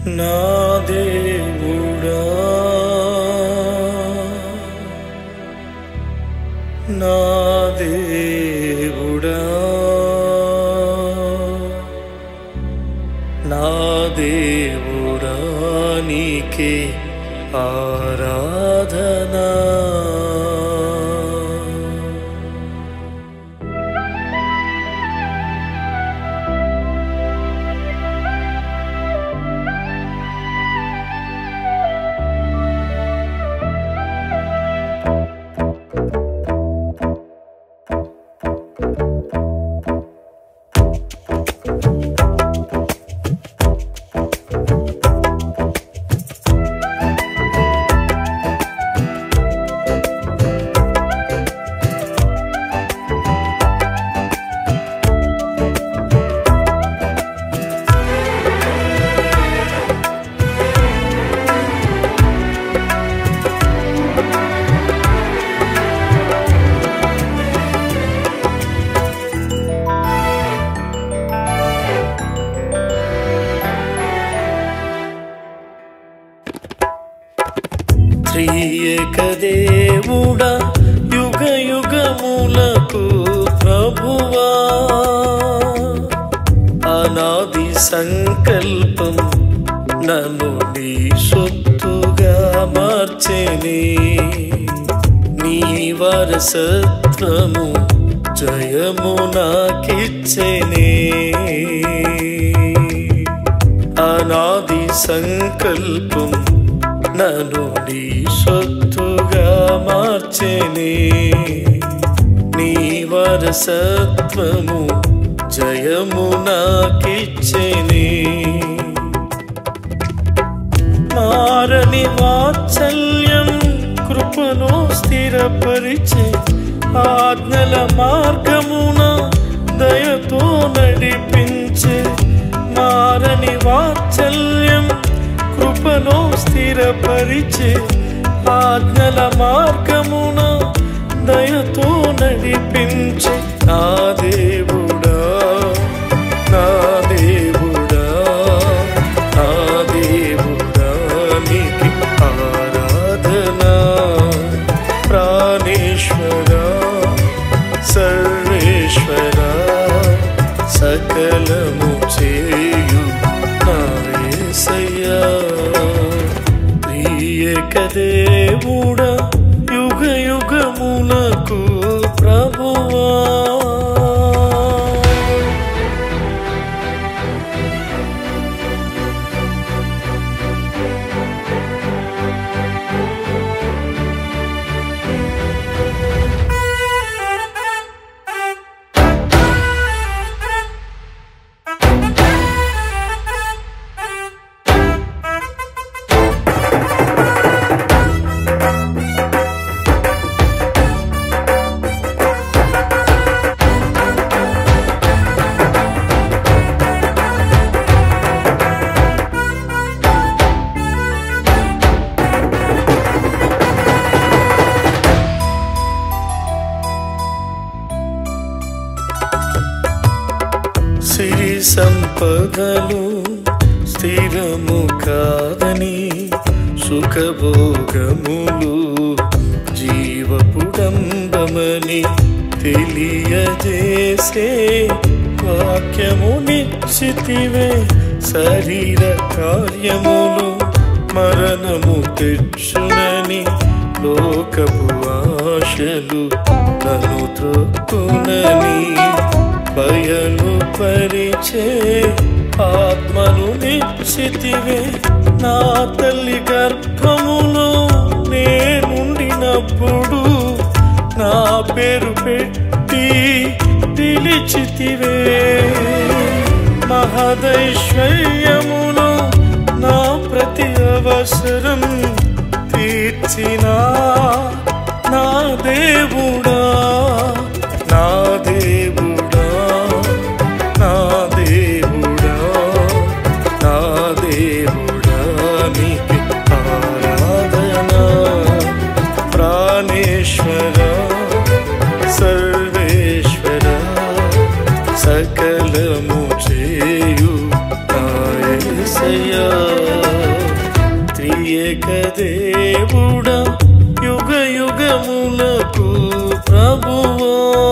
నా దేవుడా నా దేవుడా నా దేవుడా నీకే ఆరాధనా త్రియక దేవుడా యుగ యుగములకు ప్రభువా అనాది సంకల్పం నన్ను నీ సొత్తుగా మార్చెని నీ వారసత్వము జయము నాకిచ్చెనే అనాది సంకల్పం నన్ను నీ సొత్తుగా మార్చెని నీ వారసత్వము జయము నాకిచ్చెని మారని వాత్సల్యం కృపను స్థిరపరిచే ఆజ్ఞల మార్గమున దయతో నడిపించే మారని వాత్సల్యం కృపను స్థిరపరిచే ఆజ్ఞల మార్గమున దయతో నడిపించే నా దేవుడా నా దేవుడా నా దేవుడా నీకు ఆరాధనా ప్రాణేశ్వరా సర్వేశ్వర సకలము చేయు నా యేసయ్యా ప్రియక దేవుడా యుగ యుగమునకు ప్రభువా సిరి సంపదలు స్థిరము కాదని సుఖభోగములు జీవపుడంబమని తెలియజేసే వాక్యము నిశ్చితివే శరీర కార్యములు మరణము తెచ్చునని లోకపు ఆశలు నన్ను త్రొక్కునని బయలు పరిచే ఆత్మను నిశ్చితివే నా తల్లి గర్భములో నేనుండినప్పుడు నా పేరు పెట్టి పిలిచితివే మహదైశ్వర్యములో నా ప్రతి అవసరం తీర్చిన నా దేవుడా నా దేవుడా నా దేవుడా నా దేవుడా నీకు ఆరాధనా ప్రాణేశ్వర సర్వేశ్వర సకలము చేయు నా యేసయ్యా త్రియేక దేవుడా యుగ యుగములకు ప్రభువా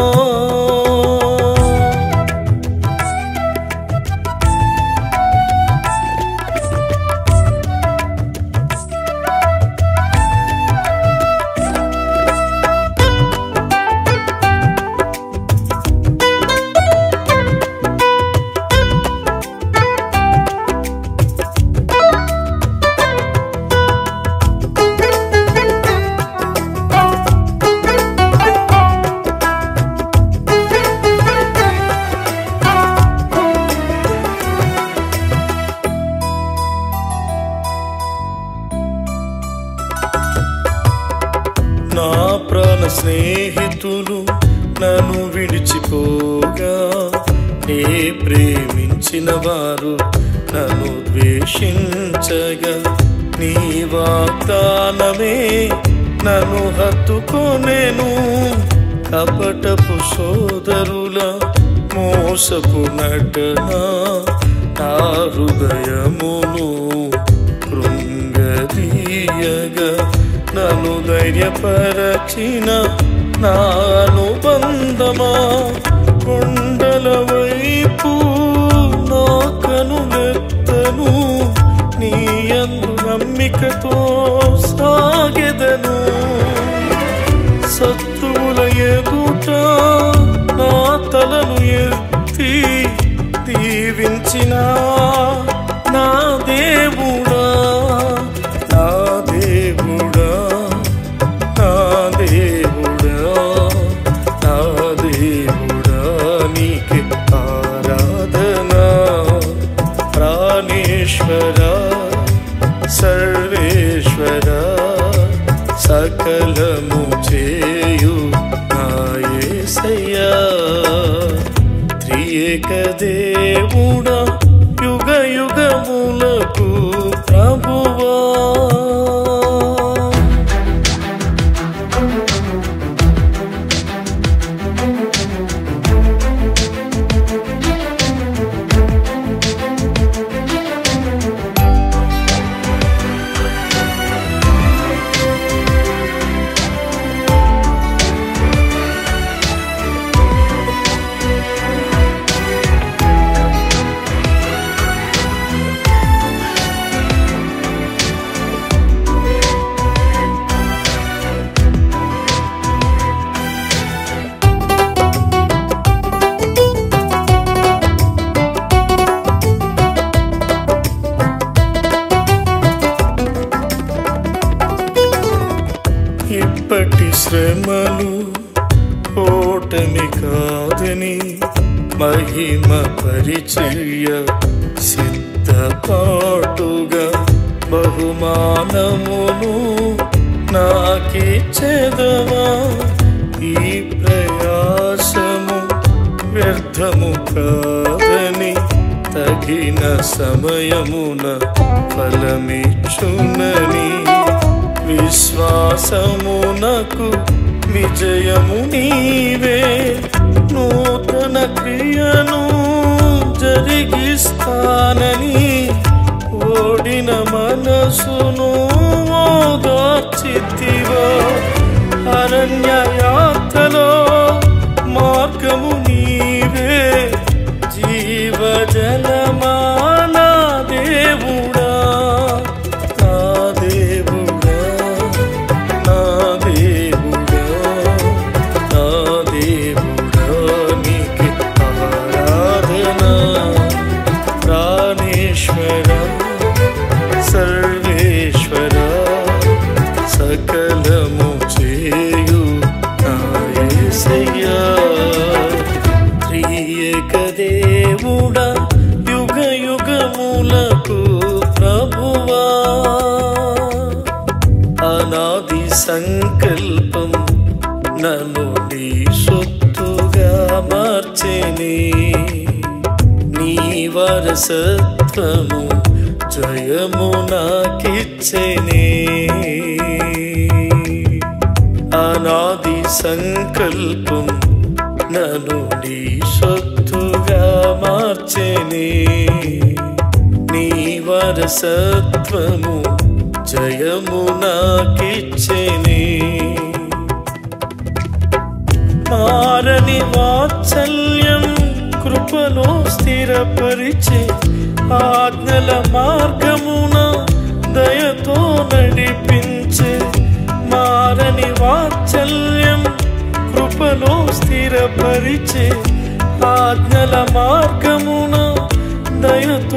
నా ప్రాణ స్నేహితులు నన్ను విడిచిపోగా నే ప్రేమించిన వారు నన్ను ద్వేషించగా నీ వాగ్దానమే నన్ను హత్తుకొనేను కపటపు సోదరుల మోసపు నటన నా హృదయమును కృంగదీయగా నన్ను ధైర్యపరచిన నా అనుబంధమా కొండల వైపు నా కనులెత్తను నీ అందు నమ్మికతో సాగెదను శత్రువుల ఎదుట నా తలను ఎత్తి దీవించిన నా దేవుడా నా దేవుడా నా దేవుడా నా దేవుడా నీకే ఆరాధన ప్రాణేశ్వర సర్వేశ్వర సకలము చేయు నాయసయ్యా త్రియేక దేవుడా యుగ యుగములకు ప్రభువా ఇప్పటి శ్రమలు ఓటమి కాదని మహిమ పరిచర్య సిద్ధపాటుగా బహుమానమును నాకిచ్చెదవా ఈ ప్రయాసము వ్యర్థము కాదని తగిన సమయమున ఫలమిచ్చునని విశ్వాసమునకు విజయము నీవే నూతన క్రియను జరిగిస్తానని ఓడిన మనసును ఓదార్చితివా అరణ్య యాత్రలో మార్గము నీవే జీవజలమానా దేవుడా నా దేవుడా నా దేవుడా నా దేవుడా నీకే ఆరాధన ప్రాణేశ్వర సర్వేశ్వర సకలము చేయు నా యేసయ్యా త్రియేక దేవుడా యుగ యుగములకు ప్రభువా అనాది సంకల్పం నన్ను నీ సొత్తుగా మార్చెని నీ వారసత్వము జయము నాకిచ్చెనే అనాది సంకల్పం నన్ను నీ సొత్తుగా మార్చెని నీ వారసత్వము జయము నాకిచ్చేనే మారని వాత్సల్యం కృపలో స్థిరపరిచే ఆజ్ఞల మార్గమున దయతో నడిపించే మారని వాత్సల్యం కృపలో స్థిరపరిచే ఆజ్ఞల మార్గమున దయతో